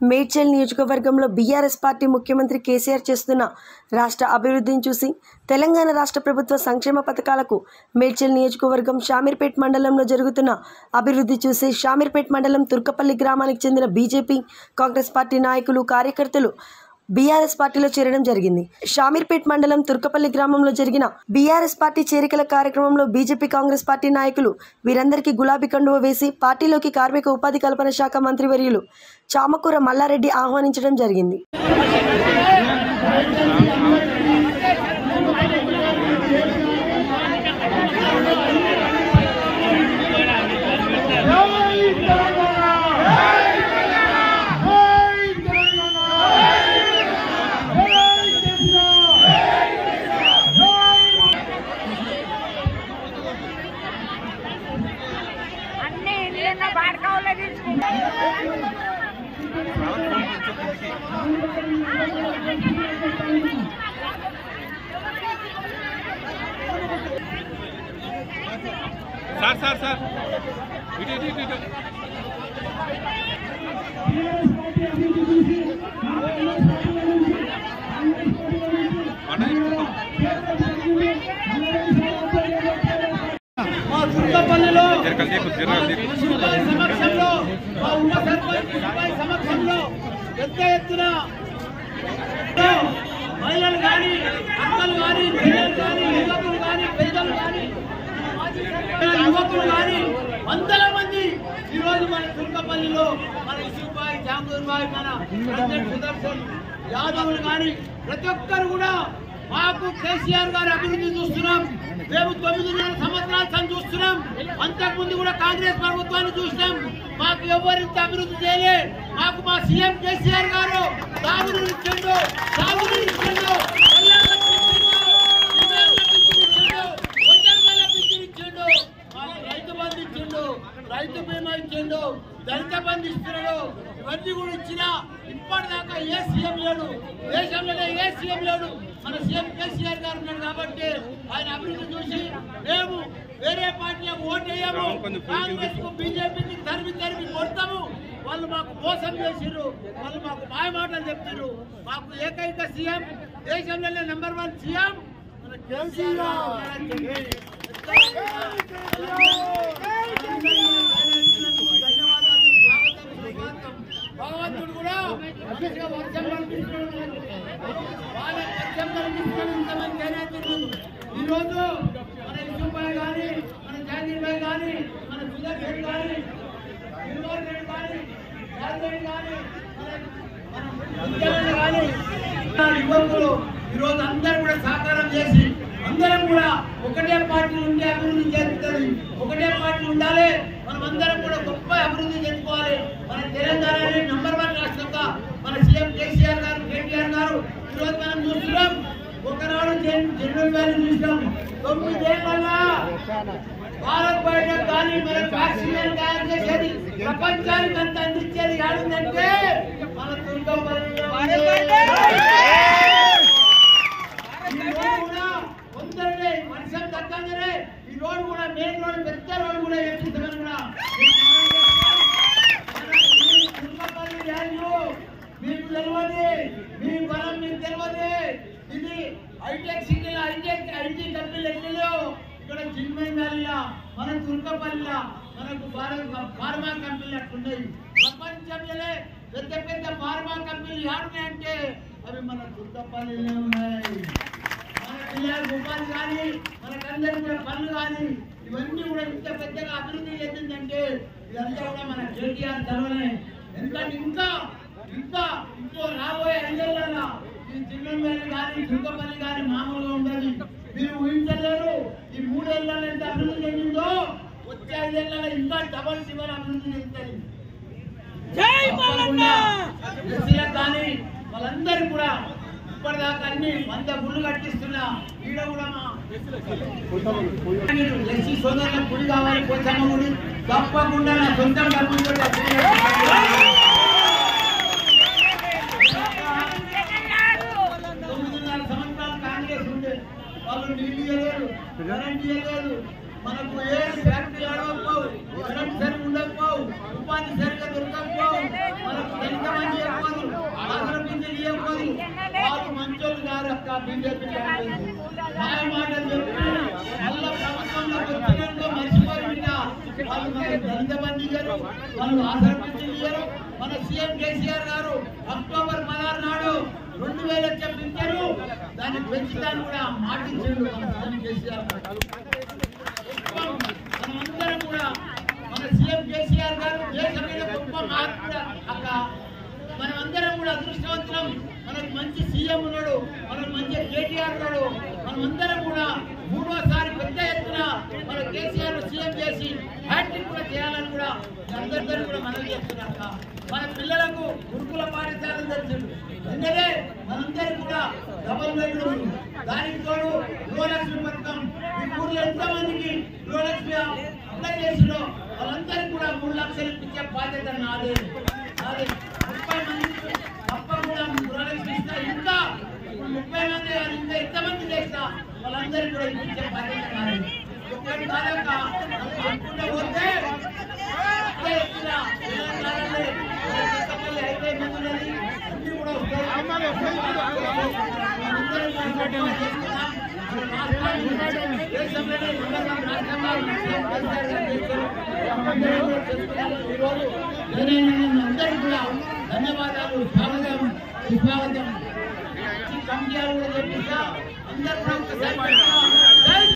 మేడ్చల్ నియోజకవర్గంలో BRS party ముఖ్యమంత్రి కేసీఆర్ చేస్తున్న రాష్ట్ర అభివృద్ధిని చూసి తెలంగాణ రాష్ట్ర ప్రభుత్వ సంక్షేమ పథకాలకు మేడ్చల్ నియోజకవర్గం షామీర్పేట్ మండలంలో జరుగుతున్న అభివృద్ధి చూసి షామీర్పేట్ మండలం తుర్కపల్లి గ్రామానికి చెందిన బీజేపీ కాంగ్రెస్ పార్టీ నాయకులు కార్యకర్తలు బీఆర్ఎస్ పార్టీలో చేరడం జరిగింది షామీర్పేట్ మండలం తుర్కపల్లి గ్రామంలో జరిగిన బీఆర్ఎస్ పార్టీ చేరికల కార్యక్రమంలో బీజేపీ కాంగ్రెస్ పార్టీ నాయకులు వీరందరికీ గులాబీ కండువ వేసి పార్టీలోకి కార్మిక ఉపాధి కల్పన శాఖ మంత్రివర్యులు చామకూర మల్లారెడ్డి ఆహ్వానించడం జరిగింది అన్ని ఇల్లు బాడకావులో తీసుకుంటా సార్ సార్ సార్ ఇటు ఇటు ఇటు ఇటు మాట తీసుకుంటాం మా దుర్గపల్లిలో జరగలు తీపు జరగలు తీపు శివబాయి సమక్షంలో మా ఉప సర్పంచ్ శివబాయి సమక్షంలో పెద్ద ఎత్తున మహిళలు కానీ అక్కలు కానీ పిల్లలు కానీ యువకులు కానీ పెద్దలు కానీ యువకులు కానీ వందల మంది ఈ రోజు మన దుర్గపల్లిలో మన ఇసుబాయి జాంగూర్బాయి మన రంజన్ సుదర్శన్ యాదవులు కానీ ప్రతి ఒక్కరు కూడా మాకు కేసీఆర్ గారి అభివృద్ధి చూస్తున్నాం మేము తొమ్మిదిన్నర సంవత్సరాల సంది చూస్తున్నాం అంతకు ముందు కూడా కాంగ్రెస్ ప్రభుత్వాన్ని చూసినాం మాకు ఎవరింత అభివృద్ధి చేయలే మాకు మా సీఎం కేసీఆర్ గారు సాగునీరు ఇచ్చిండు సాగునీరు ఇచ్చిండు కళ్యాణ లక్ష్మి ఇచ్చిండు, వివేక లక్ష్మి ఇచ్చిండు, వందల వేల పింఛన్ ఇచ్చిండు మాకు రైతు బంధు ఇచ్చిండు రైతు బీమా ఇచ్చిండు దళిత బంధు ఇస్తున్నాడు ఇవన్నీ కూడా ఇచ్చినా ఇప్పటిదాకా ఏ సీఎం లేడు దేశంలోనే ఏ సీఎం లేడు మన సీఎం కేసీఆర్ గారు ఉన్నాడు కాబట్టి ఆయన అభివృద్ధి చూసి మేము వేరే పార్టీలకు ఓటు వేయము కాంగ్రెస్ కు బీజేపీకి తరిమి తరిమి కొడతాము వాళ్ళు మాకు మోసం చేసిర్రు వాళ్ళు మాకు మాయ మాటలు చెప్తారు మాకు ఏకైక సీఎం దేశంలోనే నెంబర్ వన్ సీఎం మన కేసీఆర్ గారు ఉన్నారని చెప్పి ధన్యవాదాలు స్వాగతం సుస్వాగతం భగవంతుడు కూడా మంచిగా వర్షం కల్పిస్తున్నాడు వాళ్ళ వర్షం కల్పిస్తున్నాడు ఇంతమంది జనాలు ఈ రోజు మన విష్ణుబాయ్ గాని మన జానీర్ భాయ్ గాని మన సుధర్ రెడ్డి గాని గిరివర్ రెడ్డి గాని యాదవ్ రెడ్డి గాని మన ఉద్యోగులు గాని మన యువకులు ఈ రోజు అందరూ కూడా సహకారం చేసి అందరం కూడా ఒకటే పార్టీ ఉంటే అభివృద్ధి చేస్తుంది ఒకటే పార్టీ ఉండాలి మనం అందరం కూడా గొప్ప అభివృద్ధి చేసుకోవాలి మన తెలంగాణ నంబర్ వన్ రాష్ట్రంగా మన సీఎం కేసీఆర్ గారు కేటీఆర్ గారు ఈ రోజు మనం చూస్తున్నాం ఒకనాడు జన్- జనరల్ వ్యాలీ చూసినాం తొమ్మిదేళ్ళ భారత్ బయట కానీ మన వ్యాక్సిన్ తయారు చేసేది ప్రపంచానికి అంత అందించేది ఏడుందంటే మన దుర్గపల్లిలో ఉంది. ఈ రోడ్డు కూడా తొందరనే వర్షం తగ్గగానే ఈ రోడ్డు కూడా మెయిన్ రోడ్ పెద్ద రోడ్డు కూడా వేపిస్తామని కూడా మన ఈ దుర్గపల్లి ర్యాలీలో మీకు తెలియదు మీ బలం మీకు తెలియదు ఇది హైటెక్ సిటీలో హైటెక్ ఐటీ కంపెనీలు ఎట్లయో ఇక్కడ చిన్మయ్ వ్యాలీలా మన దుర్గపల్లిలా మనకు భారత్ ఫార్మా కంపెనీలు అట్లున్నాయి ప్రపంచంలోనే పెద్ద పెద్ద ఫార్మా కంపెనీలు ఏడున్నాయంటే అవి మన దుర్గపల్లిలో ఉన్నాయి మన పిల్లలకు ఉపాధి కానీ మనకందరికి కూడా పనులు కానీ ఇవన్నీ కూడా ఇంత పెద్దగా అభివృద్ధి చెందిందంటే ఇదంతా కూడా మన కేటీఆర్ చదవలే ఎందుకంటే ఇంకా ఇంకా ఇంకో రాబోయే ఐదేళ్ళ ఈ చిన్నపల్లి కానీ దుర్గపల్లి కానీ మామూలుగా ఉండదు మీరు ఊహించలేరు ఈ మూడేళ్లలో ఎంత అభివృద్ధి చెందిందో వచ్చే ఐదేళ్లలో ఇంకా డబల్ సివర్ అభివృద్ధి చెందుతుంది తప్పకుండా ఎస్సీలకు కానీ వాళ్ళందరూ కూడా ఇప్పటిదాకా అన్ని వంద గుళ్ళు కట్టిస్తున్నా ఈడ కూడా మా ఎస్సీ సోదరులకు గుడి కావాలి పోచమ్మ గుడి తప్పకుండా నా సొంతం డబ్బులు కూడా గుడి కట్టిస్తున్నా. తొమ్మిదిన్నర సంవత్సరాలు కాంగ్రెస్ ఉండే వాళ్ళు నీళ్లు ఇవ్వలేదు కరెంట్ ఇవ్వలేదు మనకు ఏ ఫ్యాక్టరీ ఆడకపోవు కరెంట్ సరిగ్గా ఉండకపోవు ఉపాధి సరిగ్గా దొరకకపోవు మనకు ఎంత మంది చెప్పదు ఆసర పింఛన్ ఇవ్వకపోదు వాళ్ళు మంచోళ్ళు కాదు అక్క బీజేపీ మాయ మాటలు చెప్పి మళ్ళా ప్రభుత్వంలో వచ్చినాక మర్చిపోయి బిడ్డ వాళ్ళు మనకు దళిత బంధు ఇయ్యరు వాళ్ళు ఆసర పింఛన్ ఇయ్యరు మన సీఎం కేసీఆర్ గారు అక్టోబర్ పదహారు నాడు రెండు వేల చెప్పించారు దాన్ని పెంచుతాను కూడా మాటించాడు మన సీఎం కేసీఆర్ గారు. మనమందరం కూడా మన సీఎం కేసీఆర్ గారు దేశం మీద గొప్ప మార్పు అక్క మనమందరం కూడా అదృష్టవంతులం మనకు మంచి సీఎం ఉన్నాడు మనకు మంచి కేటీఆర్ ఉన్నాడు మనమందరం కూడా మూడోసారి పెద్ద ఎత్తున మన కేసీఆర్ సీఎం చేసి హ్యాట్రిక్ కూడా చేయాలని కూడా అందరితో కూడా మనవి చేస్తున్నారు అక్క. మన పిల్లలకు గురుకుల పాఠశాలను తెచ్చిండు ఎందుకంటే మనందరం కూడా డబల్ బెడ్రూమ్ దానికి తోడు గృహలక్ష్మి పథకం ఈ ఊర్లో ఎంతమందికి గృహలక్ష్మి అప్లై చేసిండో వాళ్ళందరికీ కూడా మూడు లక్షలు ఇప్పించే బాధ్యత నాదే నాదే ముప్పై మంది తప్పకుండా గృహలక్ష్మి ఇస్తా ఇంకా ఇప్పుడు ముప్పై మంది కాదు, ఇంకా ఎంతమంది చేస్తా వాళ్ళందరికీ కూడా ఇప్పించే బాధ్యత నాదే ఒక్కటి కాదక్క అనుకుంటే పోతే అదే ఎత్తున తెలంగాణలో కొత్తపల్లి హైవే మీద ఉన్నది. అన్ని కూడా వస్తాయి. మనందరం కూడా చేస్తున్నాం. దేశంలోనే నెంబర్ వన్ రాష్ట్రంగా కేసీఆర్ గారు చేశారు. మనందరం కూడా చేస్తున్నాం. ఈరోజు నేనైనా అందరికీ కూడా ధన్యవాదాలు స్వాగతం సుస్వాగతం ఈ కమిటీ కూడా చెప్పిస్తా అందరూ కూడా ఒకసారి